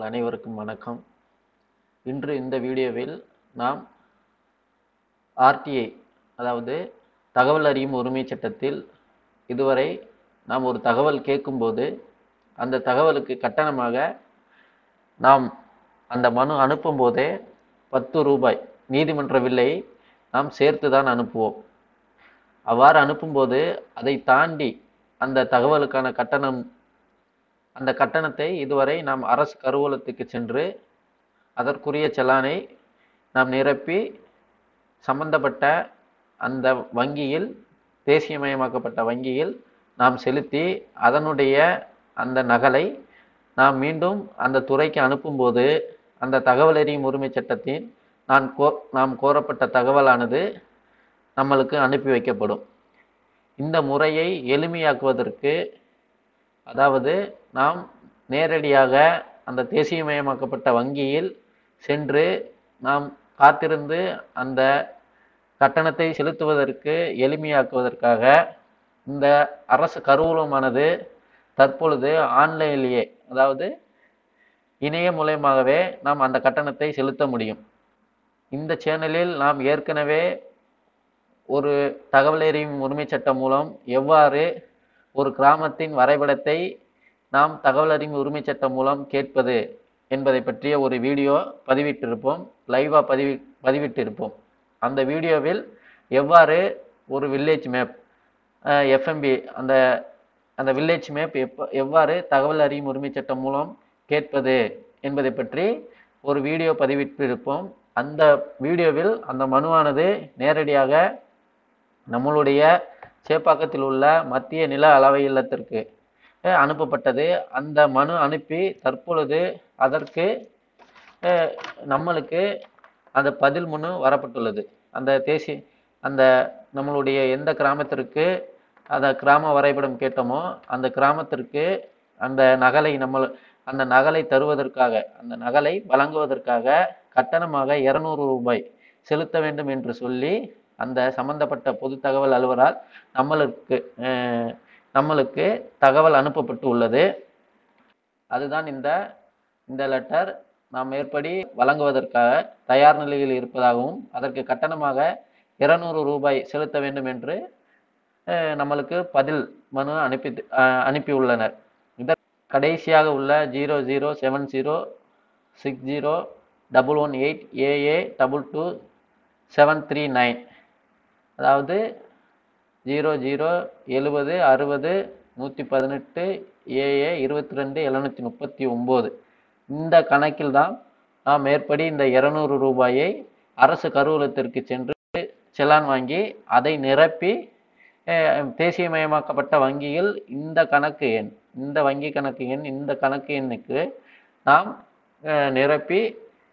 நண்பர்கள் அனைவருக்கும் வணக்கம் இன்று இந்த வீடியோவில் நாம் ஆர்டிஐ அதாவது தகவல் அறியும் உரிமை சட்டத்தில் இதுவரை நாம் ஒரு தகவல் கேட்கும்போது அந்த தகவலுக்கு கட்டணமாக நாம் அந்த மனு அனுப்பும்போதே பத்து ரூபாய் நீதிமன்ற வில்லை நாம் சேர்த்து தான் அனுப்புவோம் அவ்வாறு அனுப்பும்போது அதை தாண்டி அந்த தகவலுக்கான கட்டணம் அந்த கட்டணத்தை இதுவரை நாம் அரசு கருவூலத்துக்கு சென்று அதற்குரிய செலானை நாம் நிரப்பி சம்பந்தப்பட்ட அந்த வங்கியில் தேசியமயமாக்கப்பட்ட வங்கியில் நாம் செலுத்தி அதனுடைய அந்த நகலை நாம் மீண்டும் அந்த துறைக்கு அனுப்பும்போது அந்த தகவல் அறியும் உரிமை சட்டத்தின் நான் கோ நாம் கோரப்பட்ட தகவலானது நம்மளுக்கு அனுப்பி வைக்கப்படும் இந்த முறையை எளிமையாக்குவதற்கு அதாவது நாம் நேரடியாக அந்த தேசியமயமாக்கப்பட்ட வங்கியில் சென்று நாம் காத்திருந்து அந்த கட்டணத்தை செலுத்துவதற்கு எளிமையாக்குவதற்காக இந்த அரசு கருவூலமானது தற்பொழுது ஆன்லைன்லேயே அதாவது இணைய மூலயமாகவே நாம் அந்த கட்டணத்தை செலுத்த முடியும் இந்த சேனலில் நாம் ஏற்கனவே ஒரு தகவல் அறியும் உரிமை சட்டம் மூலம் எவ்வாறு ஒரு கிராமத்தின் வரைபடத்தை நாம் தகவல் அறியும் உரிமை சட்டம் மூலம் கேட்பது என்பதை பற்றிய ஒரு வீடியோ பதிவிட்டிருப்போம் லைவாக பதிவி பதிவிட்டிருப்போம் அந்த வீடியோவில் எவ்வாறு ஒரு வில்லேஜ் மேப் எஃப்எம்பி அந்த அந்த வில்லேஜ் மேப் எப்ப எவ்வாறு தகவல் அறியும் உரிமை சட்டம் மூலம் கேட்பது என்பதை பற்றி ஒரு வீடியோ பதிவிட்டிருப்போம் அந்த வீடியோவில் அந்த மனுவானது நேரடியாக நம்மளுடைய சேப்பாக்கத்தில் உள்ள மத்திய நில அளவை இல்லத்திற்கு அஹ், அனுப்பப்பட்டது அந்த மனு அனுப்பி தற்பொழுது அதற்கு அஹ், நம்மளுக்கு அந்த பதில் மனு வரப்பட்டுள்ளது அந்த தேசிய அந்த நம்மளுடைய எந்த கிராமத்திற்கு அந்த கிராம வரைபடம் கேட்டோமோ அந்த கிராமத்திற்கு அந்த நகலை நம்ம அந்த நகலை தருவதற்காக அந்த நகலை வழங்குவதற்காக கட்டணமாக இருநூறு ரூபாய் செலுத்த வேண்டும் என்று சொல்லி அந்த சம்பந்தப்பட்ட பொது தகவல் அலுவலரால் நம்மளுக்கு அஹ், நம்மளுக்கு தகவல் அனுப்பப்பட்டு உள்ளது அதுதான் இந்த இந்த லெட்டர் நாம் மேற்படி வழங்குவதற்காக தயார் நிலையில் இருப்பதாகவும் அதற்கு கட்டணமாக இருநூறு ரூபாய் செலுத்த வேண்டும் என்று அஹ், நம்மளுக்கு பதில் மனு அனுப்பி அஹ், அனுப்பியுள்ளனர் இதற்கு கடைசியாக உள்ள zero zero seven zero six zero double one eight AA double two seven three nine அதாவது ஜீரோ ஜீரோ எழுபது அறுபது நூற்றி பதினெட்டு ஏஏ இருபத்தி ரெண்டு எழுநூற்றி முப்பத்தி ஒம்பது இந்த கணக்கில் தான் நாம் மேற்படி இந்த இருநூறு ரூபாயை அரசு கருவூலத்திற்கு சென்று செலான் வாங்கி அதை நிரப்பி அஹ், தேசியமயமாக்கப்பட்ட வங்கியில் இந்த கணக்கு எண் இந்த வங்கி கணக்கு எண் இந்த கணக்கு எண்ணுக்கு நாம் அஹ், நிரப்பி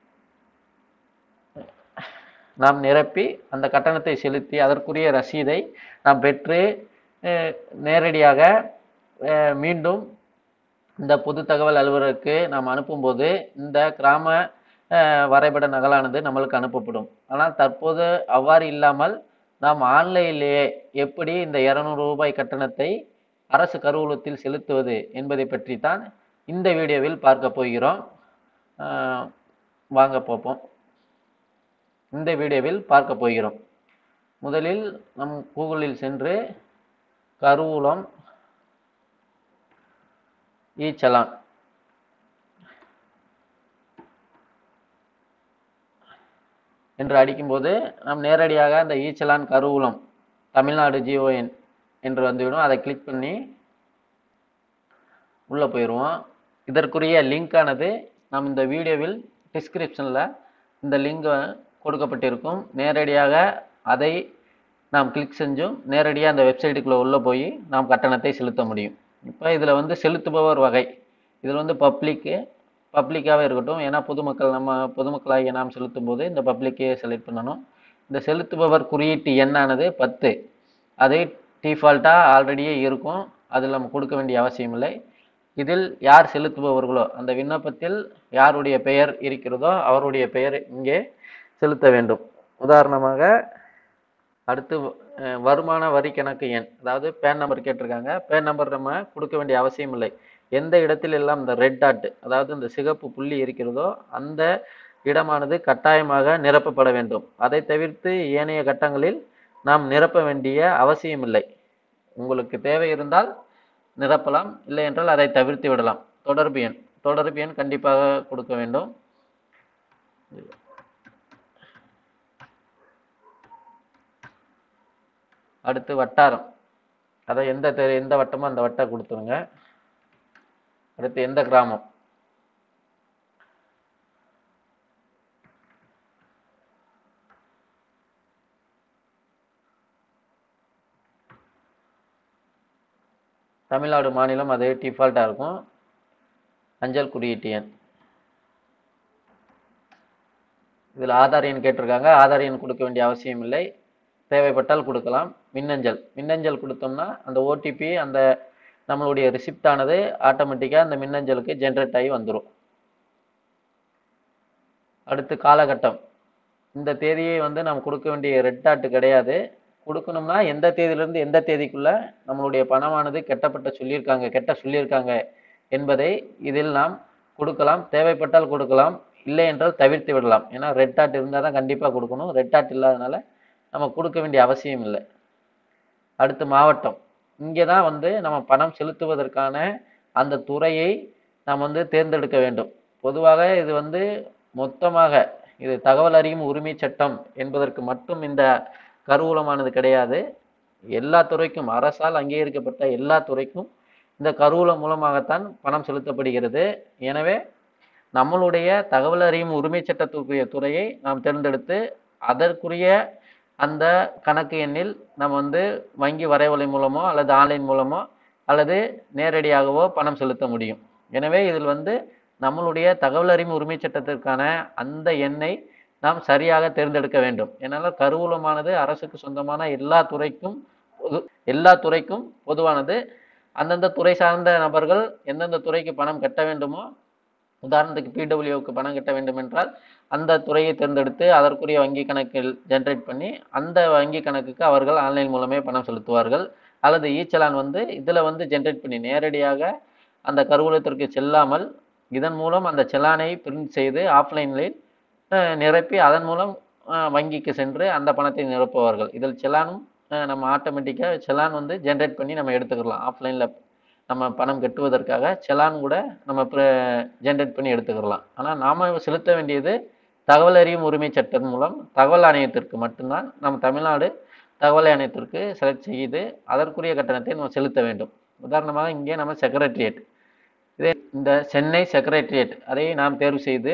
நாம் நிரப்பி அந்த கட்டணத்தை செலுத்தி அதற்குரிய ரசீதை நாம் பெற்று அஹ், நேரடியாக அஹ், மீண்டும் இந்த பொது தகவல் அலுவலருக்கு நாம் அனுப்பும்போது இந்த கிராம அஹ், வரைபட நகலானது நம்மளுக்கு அனுப்பப்படும் ஆனால் தற்போது அவ்வாறு இல்லாமல் நாம் ஆன்லைனிலேயே எப்படி இந்த இருநூறு ரூபாய் கட்டணத்தை அரசு கருவூலத்தில் செலுத்துவது என்பதை பற்றி தான் இந்த வீடியோவில் பார்க்க போகிறோம் அஹ், வாங்க பார்ப்போம் இந்த வீடியோவில் பார்க்க போகிறோம் முதலில் நம் கூகுளில் சென்று கருவூலம் இ சலான் என்று அடிக்கும்போது நாம் நேரடியாக அந்த இ சலான் கருவூலம் தமிழ்நாடு ஜிஓஎன் என்று வந்துவிடும் அதை கிளிக் பண்ணி உள்ளே போயிடுவோம் இதற்குரிய லிங்கானது நாம் இந்த வீடியோவில் டிஸ்கிரிப்ஷனில் இந்த லிங்க் கொடுக்கப்பட்டிருக்கும் நேரடியாக அதை நாம் கிளிக் செஞ்சும் நேரடியாக அந்த வெப்சைட்டுக்குள்ளே உள்ளே போய் நாம் கட்டணத்தை செலுத்த முடியும் இப்போ இதில் வந்து செலுத்துபவர் வகை இதில் வந்து பப்ளிக்கு பப்ளிக்காகவே இருக்கட்டும் ஏன்னா பொதுமக்கள் நம்ம பொதுமக்களாகிய நாம் செலுத்தும் போது இந்த பப்ளிக்கே செலக்ட் பண்ணணும் இந்த செலுத்துபவர் குறியீட்டு எண்ணானது பத்து அது டிஃபால்ட்டாக ஆல்ரெடியே இருக்கும் அதில் நம்ம கொடுக்க வேண்டிய அவசியம் இல்லை இதில் யார் செலுத்துபவர்களோ அந்த விண்ணப்பத்தில் யாருடைய பெயர் இருக்கிறதோ அவருடைய பெயர் இங்கே செலுத்த வேண்டும் உதாரணமாக அடுத்து அஹ், வருமான வரி கணக்கு எண் அதாவது பேன் நம்பர் கேட்டிருக்காங்க பேன் நம்பர் நம்ம கொடுக்க வேண்டிய அவசியம் இல்லை எந்த இடத்தில் எல்லாம் இந்த ரெட் டாட் அதாவது இந்த சிகப்பு புள்ளி இருக்கிறதோ அந்த இடமானது கட்டாயமாக நிரப்பப்பட வேண்டும் அதை தவிர்த்து ஏனைய கட்டங்களில் நாம் நிரப்ப வேண்டிய அவசியமில்லை உங்களுக்கு தேவை இருந்தால் நிரப்பலாம் இல்லை என்றால் அதை தவிர்த்து விடலாம் தொடர்பு எண் தொடர்பு எண் கண்டிப்பாக கொடுக்க வேண்டும் அடுத்து வட்டாரம் அதை எந்த தெரு எந்த வட்டமோ அந்த வட்டம் கொடுத்துருங்க அடுத்து எந்த கிராமம் தமிழ்நாடு மாநிலம் அது டிஃபால்ட்டாக இருக்கும் அஞ்சல் குறியீட்டு எண் இதில் ஆதார் எண் கேட்டிருக்காங்க ஆதார் எண் கொடுக்க வேண்டிய அவசியம் இல்லை தேவைப்பட்டால் கொடுக்கலாம் மின்னஞ்சல் மின்னஞ்சல் கொடுத்தோம்னா அந்த ஓடிபி அந்த நம்மளுடைய ரிசிப்ட் ஆனது ஆட்டோமேட்டிக்காக அந்த மின்னஞ்சலுக்கு ஜென்ரேட் ஆகி வந்துடும் அடுத்து காலகட்டம் இந்த தேதியை வந்து நம்ம கொடுக்க வேண்டிய ரெட் டாட் கிடையாது கொடுக்கணும்னா எந்த தேதியிலிருந்து எந்த தேதிக்குள்ள நம்மளுடைய பணமானது கெட்டப்பட்ட சொல்லியிருக்காங்க கெட்ட சொல்லியிருக்காங்க என்பதை இதில் நாம் கொடுக்கலாம் தேவைப்பட்டால் கொடுக்கலாம் இல்லை என்றால் தவிர்த்து விடலாம் ஏன்னா ரெட் டாட் இருந்தால் தான் கண்டிப்பாக கொடுக்கணும் ரெட் டாட் இல்லாதனால நம்ம கொடுக்க வேண்டிய அவசியம் இல்லை அடுத்து மாவட்டம் இங்கே தான் வந்து நம்ம பணம் செலுத்துவதற்கான அந்த துறையை நாம் வந்து தேர்ந்தெடுக்க வேண்டும் பொதுவாக இது வந்து மொத்தமாக இது தகவல் அறியும் உரிமை சட்டம் என்பதற்கு மட்டும் இந்த கருவூலமானது கிடையாது எல்லா துறைக்கும் அரசால் அங்கீகரிக்கப்பட்ட எல்லா துறைக்கும் இந்த கருவூலம் மூலமாகத்தான் பணம் செலுத்தப்படுகிறது எனவே நம்மளுடைய தகவல் அறியும் உரிமை சட்டத்துக்குரிய துறையை நாம் தேர்ந்தெடுத்து அதற்குரிய அந்த கணக்கு எண்ணில் நம்ம வந்து வங்கி வரைவலை மூலமோ அல்லது ஆன்லைன் மூலமோ அல்லது நேரடியாகவோ பணம் செலுத்த முடியும் எனவே இதில் வந்து நம்மளுடைய தகவல் அறியும் உரிமை சட்டத்திற்கான அந்த எண்ணை நாம் சரியாக தேர்ந்தெடுக்க வேண்டும் ஏன்னால் கருவூலமானது அரசுக்கு சொந்தமான எல்லா துறைக்கும் பொது எல்லா துறைக்கும் பொதுவானது அந்தந்த துறை சார்ந்த நபர்கள் எந்தெந்த துறைக்கு பணம் கட்ட வேண்டுமோ உதாரணத்துக்கு பிடபிள்யூக்கு பணம் கட்ட வேண்டும் என்றால் அந்த துறையை தேர்ந்தெடுத்து அதற்குரிய வங்கி கணக்கில் ஜென்ரேட் பண்ணி அந்த வங்கி கணக்குக்கு அவர்கள் ஆன்லைன் மூலமே பணம் செலுத்துவார்கள் அல்லது ஈச்சலான் வந்து இதில் வந்து ஜென்ரேட் பண்ணி நேரடியாக அந்த கருவூலத்திற்கு செல்லாமல் இதன் மூலம் அந்த செலானை பிரிண்ட் செய்து ஆஃப்லைனில் நிரப்பி அதன் மூலம் அஹ், வங்கிக்கு சென்று அந்த பணத்தை நிரப்புவார்கள் இதில் செலானும் அஹ், நம்ம ஆட்டோமேட்டிக்காக செலான் வந்து ஜென்ரேட் பண்ணி நம்ம எடுத்துக்கலாம் ஆஃப்லைனில் நம்ம பணம் கட்டுவதற்காக செலான் கூட நம்ம ஜென்ரேட் பண்ணி எடுத்துக்கலாம் ஆனால் நாம் செலுத்த வேண்டியது தகவல் அறியும் உரிமை சட்டம் மூலம் தகவல் ஆணையத்திற்கு மட்டும்தான் நம்ம தமிழ்நாடு தகவல் ஆணையத்திற்கு செலக்ட் செய்து அதற்குரிய கட்டணத்தை நம்ம செலுத்த வேண்டும் உதாரணமாக இங்கே நம்ம செக்ரட்டரியேட் இதே இந்த சென்னை செக்ரட்டரியேட் அதை நாம் தேர்வு செய்து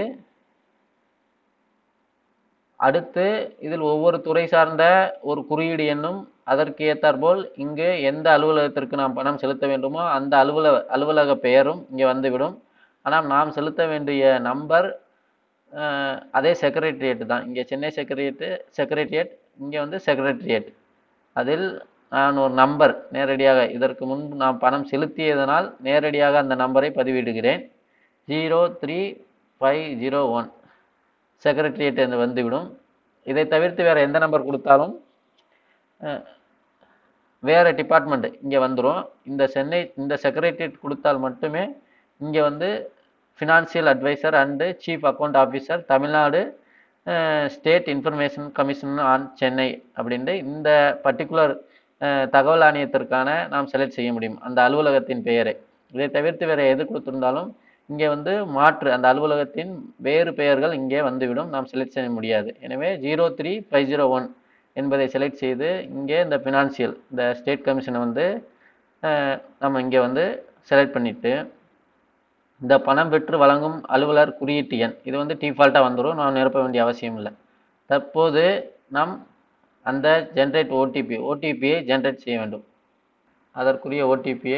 அடுத்து இதில் ஒவ்வொரு துறை சார்ந்த ஒரு குறியீடு எண்ணும் அதற்கு ஏற்றாற்போல் இங்கு எந்த அலுவலகத்திற்கு நாம் பணம் செலுத்த வேண்டுமோ அந்த அலுவலக அலுவலக பெயரும் இங்கே வந்துவிடும் ஆனால் நாம் செலுத்த வேண்டிய நம்பர் அதே செக்ரட்டரியேட் தான் இங்கே சென்னை செக்ரட்டரியேட்டு செக்ரட்டரியேட் இங்கே வந்து செக்ரட்டரியேட் அதில் நான் ஒரு நம்பர் நேரடியாக இதற்கு முன்பு நான் பணம் செலுத்தியதனால் நேரடியாக அந்த நம்பரை பதிவிடுகிறேன் zero three five zero one secretariat என்று வந்துவிடும் இதை தவிர்த்து வேறு எந்த நம்பர் கொடுத்தாலும் அஹ், வேறு டிபார்ட்மெண்ட் இங்கே வந்துடும் இந்த சென்னை இந்த செக்ரட்டரியேட் கொடுத்தால் மட்டுமே இங்கே வந்து financial adviser and chief account officer Tamil Nadu state information commission on Chennai அப்படின்ட்டு இந்த பர்டிகுலர் தகவல் ஆணையத்திற்கான நாம் செலக்ட் செய்ய முடியும் அந்த அலுவலகத்தின் பெயரை இதை தவிர்த்து வேறு எது கொடுத்திருந்தாலும் இங்கே வந்து மாற்று அந்த அலுவலகத்தின் வேறு பெயர்கள் இங்கே வந்துவிடும் நாம் செலக்ட் செய்ய முடியாது எனவே zero three five zero one என்பதை செலக்ட் செய்து இங்கே இந்த ஃபினான்சியல் இந்த ஸ்டேட் கமிஷனை வந்து அஹ், நம்ம இங்கே வந்து செலக்ட் பண்ணிவிட்டு இந்த பணம் பெற்று வழங்கும் அலுவலர் குறியீட்டு எண் இது வந்து டிஃபால்ட்டாக வந்துடும் நாம் நிரப்ப வேண்டிய அவசியம் இல்லை தற்போது நாம் அந்த ஜென்ரேட் ஓடிபி ஓடிபியை ஜென்ரேட் செய்ய வேண்டும் அதற்குரிய ஓடிபியை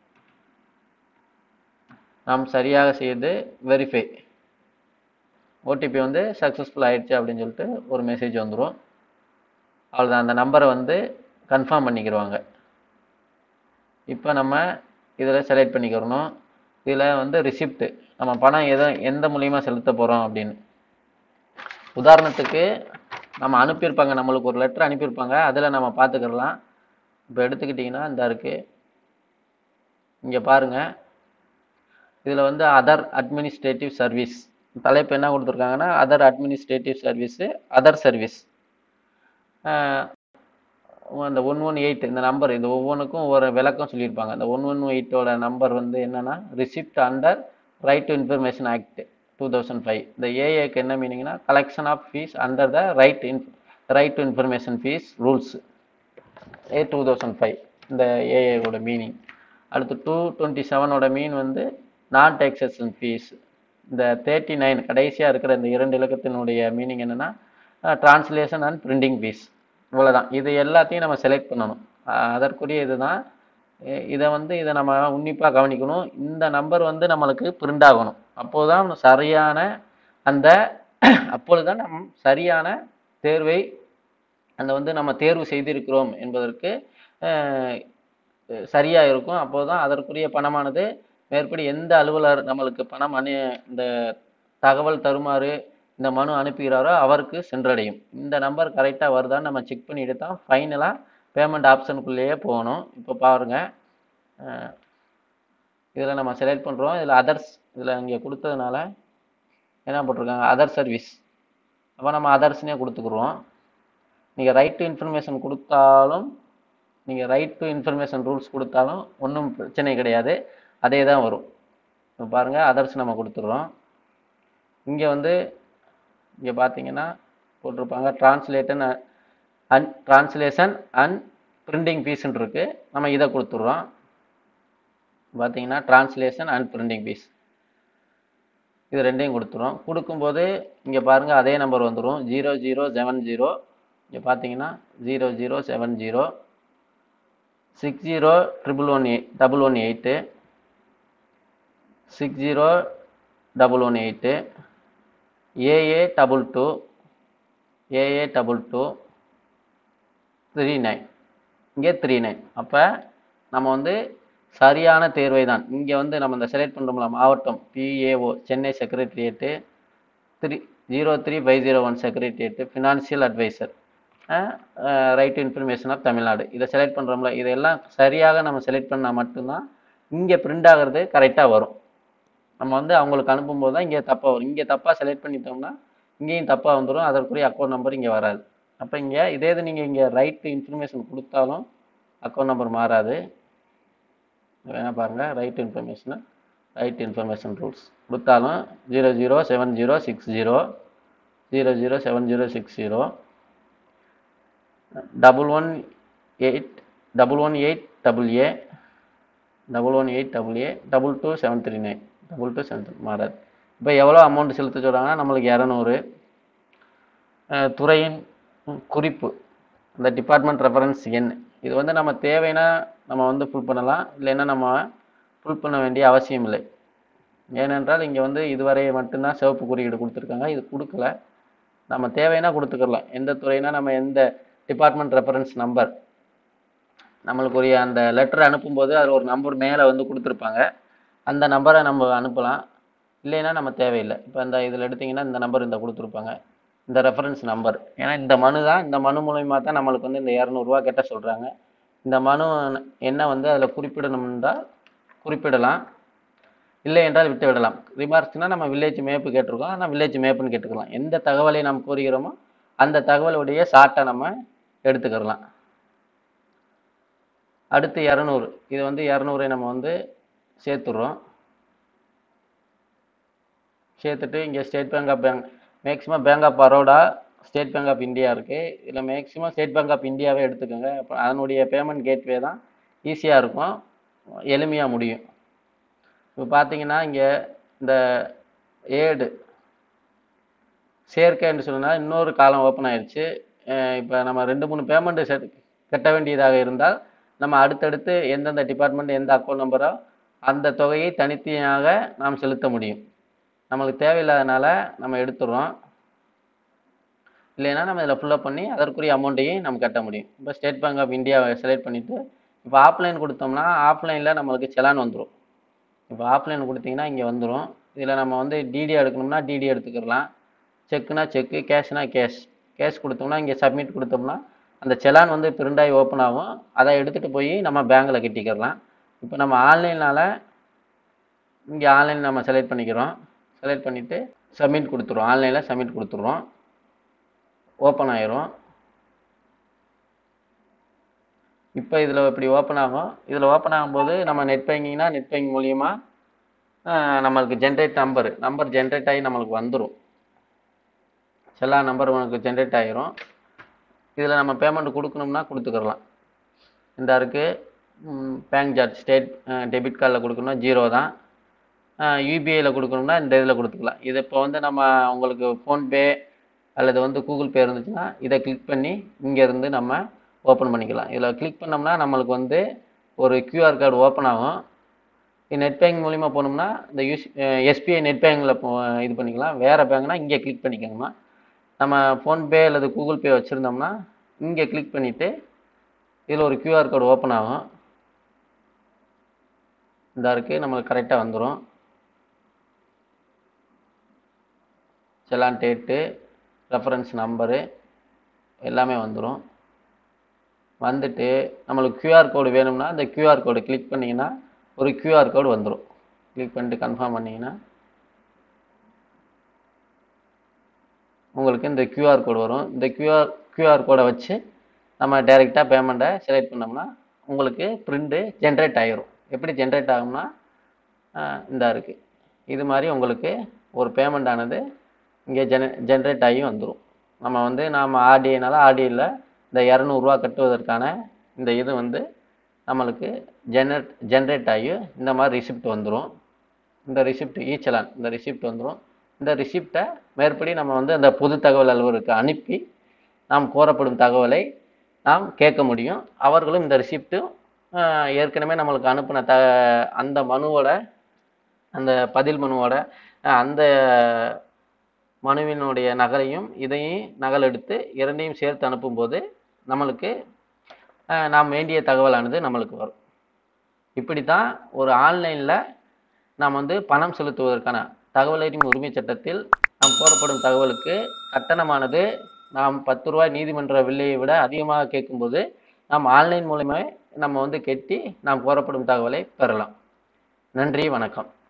நாம் சரியாக செய்து வெரிஃபை ஓடிபி வந்து சக்ஸஸ்ஃபுல் ஆயிடுச்சு அப்படின்னு சொல்லிட்டு ஒரு மெசேஜ் வந்துடும் அவ்வளோதான் அந்த நம்பரை வந்து கன்ஃபார்ம் பண்ணிக்கிடுவாங்க இப்போ நம்ம இதில் செலக்ட் பண்ணிக்கிறணும் இதில் வந்து ரிசிப்ட் நம்ம பணம் எதை எந்த மூலியமா செலுத்த போகிறோம் அப்படின்னு உதாரணத்துக்கு நம்ம அனுப்பியிருப்பாங்க நம்மளுக்கு ஒரு லெட்டர் அனுப்பியிருப்பாங்க அதில் நம்ம பார்த்துக்கிடலாம் இப்போ எடுத்துக்கிட்டிங்கன்னா இந்த இருக்குது இங்கே பாருங்கள் இதில் வந்து அதர் அட்மினிஸ்ட்ரேட்டிவ் சர்வீஸ் தலைப்பு என்ன கொடுத்துருக்காங்கன்னா other administrative service other service அந்த ஒன் ஒன் எயிட் இந்த நம்பர் இந்த ஒவ்வொன்றுக்கும் ஒரு விளக்கம் சொல்லியிருப்பாங்க இந்த ஒன் ஒன் எயிட்டோட நம்பர் வந்து என்னன்னா receipt under right to information act two thousand five இந்த ஏஏக்கு என்ன மீனிங்னா collection of fees under the right in right to information fees rules A two thousand five இந்த ஏஏவோட மீனிங் அடுத்து டூ டுவெண்ட்டி செவனோட மீன் வந்து நான் டேக்ஸேஷன் ஃபீஸ் இந்த தேர்ட்டி நைன் கடைசியாக இருக்கிற இந்த இரண்டு இலக்கத்தினுடைய மீனிங் என்னென்னா டிரான்ஸ்லேஷன் அண்ட் பிரிண்டிங் ஃபீஸ் இவ்வளோதான் இது எல்லாத்தையும் நம்ம செலக்ட் பண்ணணும் அஹ் அதற்குரிய இதுதான் இ- இதை வந்து இதை நம்ம உன்னிப்பாக கவனிக்கணும் இந்த நம்பர் வந்து நம்மளுக்கு பிரிண்ட் ஆகணும் அப்போது தான் சரியான அந்த அப்பொழுது தான் நம் சரியான தேர்வை அந்த வந்து நம்ம தேர்வு செய்திருக்கிறோம் என்பதற்கு அஹ், சரியா இருக்கும் அப்போது தான் அதற்குரிய பணமானது மேற்படி எந்த அலுவலர் நம்மளுக்கு பணம் அனு இந்த தகவல் தருமாறு இந்த மனு அனுப்புகிறாரோ அவருக்கு சென்றடையும் இந்த நம்பர் கரெக்டாக வருதான்னு நம்ம செக் பண்ணிட்டு தான் ஃபைனலாக பேமெண்ட் ஆப்ஷனுக்குள்ளேயே போகணும் இப்போ பாருங்க இதில் நம்ம செலக்ட் பண்ணுறோம் இதில் அதர்ஸ் இதில் இங்கே கொடுத்ததுனால என்ன போட்டிருக்காங்க அதர் சர்வீஸ் அப்போ நம்ம அதர்ஸ்னே கொடுத்துக்குறோம் நீங்கள் ரைட் டு இன்ஃபர்மேஷன் கொடுத்தாலும் நீங்கள் ரைட் டு இன்ஃபர்மேஷன் ரூல்ஸ் கொடுத்தாலும் ஒன்றும் பிரச்சனை கிடையாது அதே தான் வரும் இப்போ பாருங்கள் அதர்ஸ் நம்ம கொடுத்துட்றோம் இங்கே வந்து இங்கே பார்த்தீங்கன்னா போட்டிருப்பாங்க translation and translation and printing ஃபீஸ்ன்னு இருக்கு நம்ம இதை கொடுத்துட்றோம் பார்த்தீங்கன்னா டிரான்ஸ்லேஷன் அண்ட் பிரிண்டிங் ஃபீஸ் இது ரெண்டையும் கொடுத்துரும் கொடுக்கும்போது இங்கே பாருங்கள் அதே நம்பர் வந்துடும் ஜீரோ ஜீரோ செவன் ஜீரோ இங்கே பார்த்தீங்கன்னா zero zero seven zero six zero triple one eight double one eight six zero double one eight A A double two A A double two three nine இங்கே த்ரீ நைன் அப்போ நம்ம வந்து சரியான தேர்வை தான் இங்கே வந்து நம்ம இந்த செலக்ட் பண்ணுறோம்ல மாவட்டம் PAO Chennai secretariat three zero three five zero one secretariat financial adviser right information of Tamil Nadu இதை செலக்ட் பண்ணுறோம்ல இதெல்லாம் சரியாக நம்ம செலக்ட் பண்ணால் மட்டும்தான் இங்கே பிரிண்ட் ஆகிறது கரெக்டாக வரும் நம்ம வந்து அவங்களுக்கு அனுப்பும்போது தான் இங்கே தப்பாக வரும் இங்கே தப்பாக செலக்ட் பண்ணிட்டோம்னா இங்கேயும் தப்பாக வந்துடும் அதற்குரிய அக்கௌண்ட் நம்பர் இங்கே வராது அப்போ இங்கே இதே இது நீங்கள் இங்கே ரைட் இன்ஃபர்மேஷன் கொடுத்தாலும் அக்கௌண்ட் நம்பர் மாறாது வேணா பாருங்கள் right information right information rules கொடுத்தாலும் zero zero seven zero six zero zero zero seven zero six zero double one eight double one eight double A double one eight double A double two seven three nine double two seven three மாறாது இப்போ எவ்வளோ amount செலுத்த சொல்கிறாங்கன்னா நம்மளுக்கு இரநூறு துறையின் குறிப்பு இந்த டிபார்ட்மெண்ட் ரெஃபரன்ஸ் எண் இது வந்து நம்ம தேவைன்னா நம்ம வந்து ஃபுல் பண்ணலாம் இல்லைன்னா நம்ம ஃபுல் பண்ண வேண்டிய அவசியம் இல்லை ஏனென்றால் இங்கே வந்து இதுவரை மட்டும்தான் சிவப்பு குறியீடு கொடுத்துருக்காங்க இது கொடுக்கல நம்ம தேவைன்னா கொடுத்துக்கலாம் எந்த துறைனா நம்ம எந்த டிபார்ட்மெண்ட் ரெஃபரன்ஸ் நம்பர் நம்மளுக்குரிய அந்த லெட்டர் அனுப்பும்போது அதில் ஒரு நம்பர் மேலே வந்து கொடுத்துருப்பாங்க அந்த நம்பரை நம்ம அனுப்பலாம் இல்லைன்னா நம்ம தேவையில்லை இப்போ இந்த இதில் எடுத்தீங்கன்னா இந்த நம்பர் இந்த கொடுத்துருப்பாங்க இந்த ரெஃபரன்ஸ் நம்பர் ஏன்னா இந்த மனு தான் இந்த மனு மூலயமா தான் நம்மளுக்கு வந்து இந்த இரநூறுவா கட்ட சொல்கிறாங்க இந்த மனு என்ன வந்து அதில் குறிப்பிடணும்னா குறிப்பிடலாம் இல்லை என்றால் விட்டு விடலாம் ரிமார்க்ஸ்னால் நம்ம வில்லேஜ் மேப்பு கேட்டிருக்கோம் ஆனால் வில்லேஜ் மேப்புன்னு கேட்டுக்கலாம் எந்த தகவலை நாம் கூறுகிறோமோ அந்த தகவலுடைய ஷார்ட்டை நம்ம எடுத்துக்கிறலாம் அடுத்து இரநூறு இது வந்து இரநூறை நம்ம வந்து சேர்த்துடுறோம் சேர்த்துட்டு இங்கே State Bank of bank maximum Bank of Baroda State Bank of India இருக்குது இதில் மேக்ஸிமம் ஸ்டேட் பேங்க் ஆஃப் இந்தியாவே எடுத்துக்கோங்க அப்போ அதனுடைய பேமெண்ட் கேட்வே தான் ஈஸியாக இருக்கும் எளிமையாக முடியும் இப்போ பார்த்தீங்கன்னா இங்கே இந்த ஏடு சேர்க்கைன்னு சொன்னால் இன்னொரு காலம் ஓப்பன் ஆயிடுச்சு இப்போ நம்ம ரெண்டு மூணு பேமெண்ட்டு செட் கட்ட வேண்டியதாக இருந்தால் நம்ம அடுத்தடுத்து எந்தெந்த டிபார்ட்மெண்ட் எந்த அக்கௌண்ட் நம்பரோ அந்த தொகையை தனித்தனியாக நாம் செலுத்த முடியும் நம்மளுக்கு தேவையில்லாதனால நம்ம எடுத்துடுறோம் இல்லைன்னா நம்ம இதில் ஃபுல்லப் பண்ணி அதற்குரிய அமௌண்ட்டையும் நம்ம கட்ட முடியும் இப்போ ஸ்டேட் பேங்க் ஆஃப் இந்தியாவை செலக்ட் பண்ணிவிட்டு இப்போ ஆஃப்லைன் கொடுத்தோம்னா ஆஃப்லைனில் நம்மளுக்கு செலான் வந்துடும் இப்போ ஆஃப்லைன் கொடுத்தீங்கன்னா இங்கே வந்துடும் இதில் நம்ம வந்து டிடி எடுக்கணும்னா டிடி எடுத்துக்கிடலாம் செக்குனா செக்கு கேஷ்னா கேஷ் கேஷ் கொடுத்தோம்னா இங்கே சப்மிட் கொடுத்தோம்னா அந்த செலான் வந்து பிரிண்ட் ஆகி ஓப்பன் ஆகும் அதை எடுத்துகிட்டு போய் நம்ம பேங்க்கில் கட்டிக்கிடலாம் இப்போ நம்ம ஆன்லைனால் இங்கே ஆன்லைன் நம்ம செலக்ட் பண்ணிக்கிறோம் செலக்ட் பண்ணிவிட்டு சப்மிட் கொடுத்துருவோம் ஆன்லைனில் சப்மிட் கொடுத்துருவோம் ஓப்பன் ஆயிரும் இப்போ இதில் இப்படி ஓப்பன் ஆகும் இதில் ஓப்பன் ஆகும்போது நம்ம நெட் பேங்கிங்னா நெட் பேங்கிங் மூலியமாக நம்மளுக்கு ஜென்ரேட் நம்பர் நம்பர் ஜென்ரேட் ஆகி நம்மளுக்கு வந்துடும் எல்லா நம்பர் உனக்கு ஜென்ரேட் ஆகிரும் இதில் நம்ம பேமெண்ட் கொடுக்கணும்னா கொடுத்துக்கிறலாம் இந்த இருக்குது பேங்க் சார்ஜ் ஸ்டேட் டெபிட் கார்டில் கொடுக்கணும்னா ஜீரோ தான் யூபிஐயில் கொடுக்கணும்னா இந்த இதில் கொடுத்துக்கலாம் இது இப்போ வந்து நம்ம உங்களுக்கு ஃபோன்பே அல்லது வந்து கூகுள் பே இருந்துச்சுன்னா இதை கிளிக் பண்ணி இங்கேருந்து நம்ம ஓப்பன் பண்ணிக்கலாம் இதில் கிளிக் பண்ணோம்னா நம்மளுக்கு வந்து ஒரு கியூஆர் கார்டு ஓப்பன் ஆகும் நெட் பேங்க் மூலிமா போனோம்னா இந்த யூஸ் எஸ்பிஐ நெட் பேங்கில் இது பண்ணிக்கலாம் வேறு பேங்க்னா இங்கே கிளிக் பண்ணிக்கோங்கம்மா நம்ம ஃபோன்பே அல்லது கூகுள் பே வச்சுருந்தோம்னா இங்கே கிளிக் பண்ணிவிட்டு இதில் ஒரு கியூஆர் கோடு ஓப்பன் ஆகும் இந்த இருக்குது நம்மளுக்கு கரெக்டாக வந்துடும் செலான் டேட்டு ரெஃபரன்ஸ் நம்பரு எல்லாமே வந்துடும் வந்துட்டு நம்மளுக்கு கியூஆர் கோடு வேணும்னா அந்த கியூஆர் கோடு கிளிக் பண்ணிங்கன்னா ஒரு கியூஆர் கோடு வந்துடும் கிளிக் பண்ணிட்டு கன்ஃபார்ம் பண்ணிங்கன்னா உங்களுக்கு இந்த கியூஆர் கோடு வரும் இந்த கியூஆர் கியூஆர் கோடை வச்சு நம்ம டைரெக்டாக பேமெண்ட்டை செலக்ட் பண்ணோம்னா உங்களுக்கு பிரிண்ட்டு ஜென்ரேட் ஆகிரும் எப்படி ஜென்ரேட் ஆகும்னா இந்த இருக்குது இது மாதிரி உங்களுக்கு ஒரு பேமெண்ட் ஆனது இங்கே ஜென ஜென்ரேட் ஆகி வந்துடும் நம்ம வந்து நாம் ஆர்டிஐனால ஆர்டிஐயில் இந்த இரநூறுவா கட்டுவதற்கான இந்த இது வந்து நம்மளுக்கு ஜெனரேட் ஜென்ரேட் ஆகி இந்த மாதிரி ரிசிப்ட் வந்துடும் இந்த ரிசிப்ட் ஈச்சலான் இந்த ரிசிப்ட் வந்துடும் இந்த ரிசிப்டை மேற்படி நம்ம வந்து அந்த பொது தகவல் அலுவலருக்கு அனுப்பி நாம் கோரப்படும் தகவலை நாம் கேட்க முடியும் அவர்களும் இந்த ரிசிப்ட்டும் ஏற்கனவே நம்மளுக்கு அனுப்பின த அந்த மனுவோட அந்த பதில் மனுவோட அந்த மனுவினுடைய நகலையும் இதையும் நகல் எடுத்து இரண்டையும் சேர்த்து அனுப்பும்போது நம்மளுக்கு நாம் வேண்டிய தகவலானது நம்மளுக்கு வரும் இப்படி தான் ஒரு ஆன்லைனில் நாம் வந்து பணம் செலுத்துவதற்கான தகவல் அறியும் உரிமை சட்டத்தில் நாம் கோரப்படும் தகவலுக்கு கட்டணமானது நாம் பத்து ரூபாய் நீதிமன்ற விலையை விட அதிகமாக கேட்கும்போது நாம் ஆன்லைன் மூலமே நம்ம வந்து கெட்டி நாம் கோரப்படும் தகவலை பெறலாம் நன்றி வணக்கம்